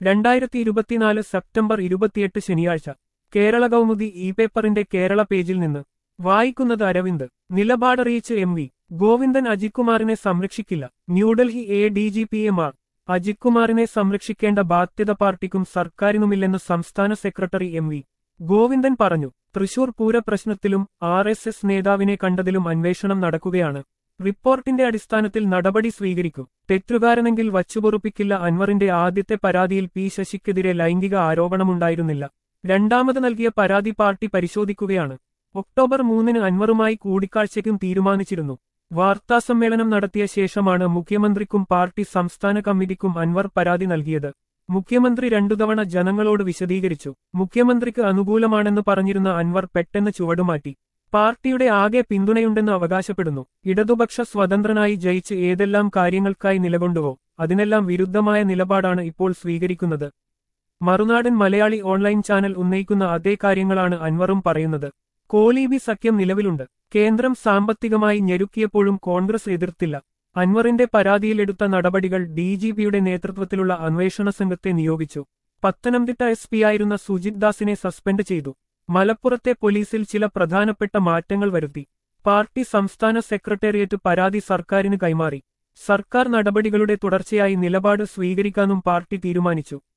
രണ്ടായിരത്തി ഇരുപത്തിനാല് സെപ്റ്റംബർ ഇരുപത്തിയെട്ട് ശനിയാഴ്ച കേരള കൗമുദി ഇ പേപ്പറിന്റെ കേരള പേജിൽ നിന്ന് വായിക്കുന്നത് അരവിന്ദ് നിലപാടറിയിച്ച് എം വി ഗോവിന്ദൻ അജിത്കുമാറിനെ സംരക്ഷിക്കില്ല New Delhi A D G P M R അജിത്കുമാറിനെ സംരക്ഷിക്കേണ്ട ബാധ്യത പാർട്ടിക്കും സർക്കാരിനുമില്ലെന്ന് സംസ്ഥാന സെക്രട്ടറി എം വി ഗോവിന്ദൻ പറഞ്ഞു തൃശൂർ പൂര പ്രശ്നത്തിലും ആർ എസ് എസ് നേതാവിനെ കണ്ടതിലും അന്വേഷണം നടക്കുകയാണ് റിപ്പോർട്ടിന്റെ അടിസ്ഥാനത്തിൽ നടപടി സ്വീകരിക്കും തെറ്റുകാരനെങ്കിൽ വച്ചുപൊറുപ്പിക്കില്ല അൻവറിന്റെ ആദ്യത്തെ പരാതിയിൽ പി ശശിക്കെതിരെ ലൈംഗിക ആരോപണമുണ്ടായിരുന്നില്ല രണ്ടാമത് നൽകിയ പരാതി പാർട്ടി പരിശോധിക്കുകയാണ് ഒക്ടോബർ മൂന്നിന് അൻവറുമായി കൂടിക്കാഴ്ചയ്ക്കും തീരുമാനിച്ചിരുന്നു വാർത്താസമ്മേളനം നടത്തിയ ശേഷമാണ് മുഖ്യമന്ത്രിക്കും പാർട്ടി സംസ്ഥാന കമ്മിറ്റിക്കും അൻവർ പരാതി നൽകിയത് മുഖ്യമന്ത്രി രണ്ടു തവണ ജനങ്ങളോട് വിശദീകരിച്ചു മുഖ്യമന്ത്രിക്ക് അനുകൂലമാണെന്ന് പറഞ്ഞിരുന്ന അൻവർ പെട്ടെന്ന് ചുവടുമാറ്റി പാർട്ടിയുടെ ആകെ പിന്തുണയുണ്ടെന്ന് അവകാശപ്പെടുന്നു ഇടതുപക്ഷ സ്വതന്ത്രനായി ജയിച്ച് ഏതെല്ലാം കാര്യങ്ങൾക്കായി നിലകൊണ്ടുവോ അതിനെല്ലാം വിരുദ്ധമായ നിലപാടാണ് ഇപ്പോൾ സ്വീകരിക്കുന്നത് മറുനാടൻ മലയാളി ഓൺലൈൻ ചാനൽ ഉന്നയിക്കുന്ന അതേ കാര്യങ്ങളാണ് അൻവറും പറയുന്നത് കോലീബി സഖ്യം നിലവിലുണ്ട് കേന്ദ്രം സാമ്പത്തികമായി ഞെരുക്കിയപ്പോഴും കോൺഗ്രസ് എതിർത്തില്ല അൻവറിന്റെ പരാതിയിലെടുത്ത നടപടികൾ ഡി ജി പിയുടെ നേതൃത്വത്തിലുള്ള അന്വേഷണ സംഘത്തെ നിയോഗിച്ചു പത്തനംതിട്ട എസ് പിയായിരുന്ന സുജിത് ദാസിനെ സസ്പെൻഡ് ചെയ്തു മലപ്പുറത്തെ പോലീസിൽ ചില പ്രധാനപ്പെട്ട മാറ്റങ്ങൾ വരുത്തി പാർട്ടി സംസ്ഥാന സെക്രട്ടേറിയറ്റ് പരാതി സർക്കാരിന് കൈമാറി സർക്കാർ നടപടികളുടെ തുടർച്ചയായി നിലപാട് സ്വീകരിക്കാനും പാർട്ടി തീരുമാനിച്ചു